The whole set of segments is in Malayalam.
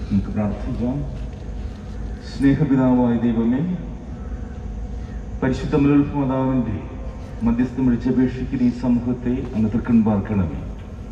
നമുക്ക് പ്രാർത്ഥിക്കാം സ്നേഹപിതാവായ ദൈവമേ പരിശുദ്ധ മാതാവിൻ്റെ മധ്യസ്ഥം വിളിച്ചപേക്ഷിക്കുന്ന ഈ സമൂഹത്തെ അങ്ങ് തൃക്കൺ പാർക്കണമേ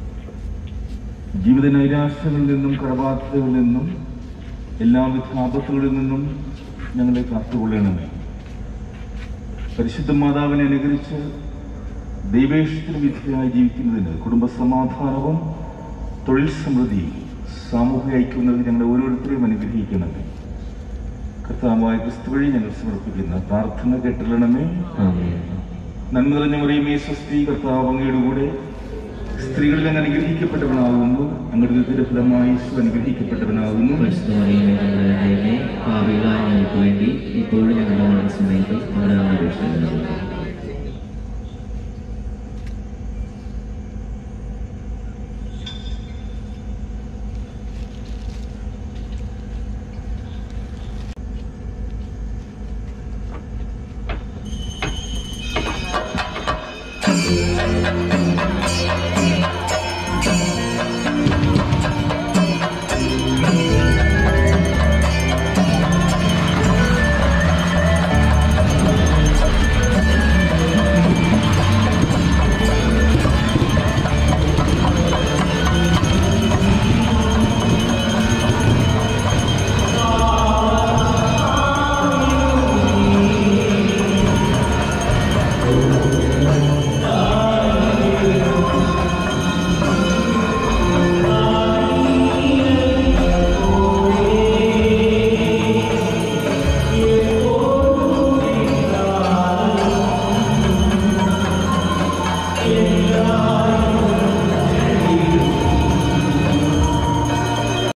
ജീവിത നൈരാശ്യങ്ങളിൽ നിന്നും കടബാധ്യതകളിൽ നിന്നും എല്ലാവിധ ആപത്തുകളിൽ നിന്നും ഞങ്ങളെ കാത്തുകൊള്ളണമേ പരിശുദ്ധ മാതാവിനെ അനുകരിച്ച് ദൈവേഷത്തിന് വിധേയമായി ജീവിക്കുന്നതിന് കുടുംബ സമാധാനവും തൊഴിൽ സമൃദ്ധിയും സാമൂഹിക ഐക്യവും നൽകി ഞങ്ങളെ ഓരോരുത്തരെയും അനുഗ്രഹിക്കണമേ കർത്താവായ ക്രിസ്തു വഴി ഞങ്ങൾ സമർപ്പിക്കുന്ന പ്രാർത്ഥന കേട്ടിരണമേ നന്മ നിറഞ്ഞ മറിയമേ സ്വസ്തി കർത്താവ് അങ്ങയുടെ കൂടെ സ്ത്രീകളിൽ അങ്ങ് അനുഗ്രഹിക്കപ്പെട്ടവനാകുന്നു അങ്ങയുടെ ദൈവത്തിന്റെ ഫലമായി ഈശോ അനുഗ്രഹിക്കപ്പെട്ടവനാകുന്നു പാപികളായ ഞങ്ങൾക്ക് വേണ്ടി ഇപ്പോഴും ഞങ്ങളുടെ മരണസമയത്ത് ഞങ്ങളുടെ അപേക്ഷിക്കുന്നത്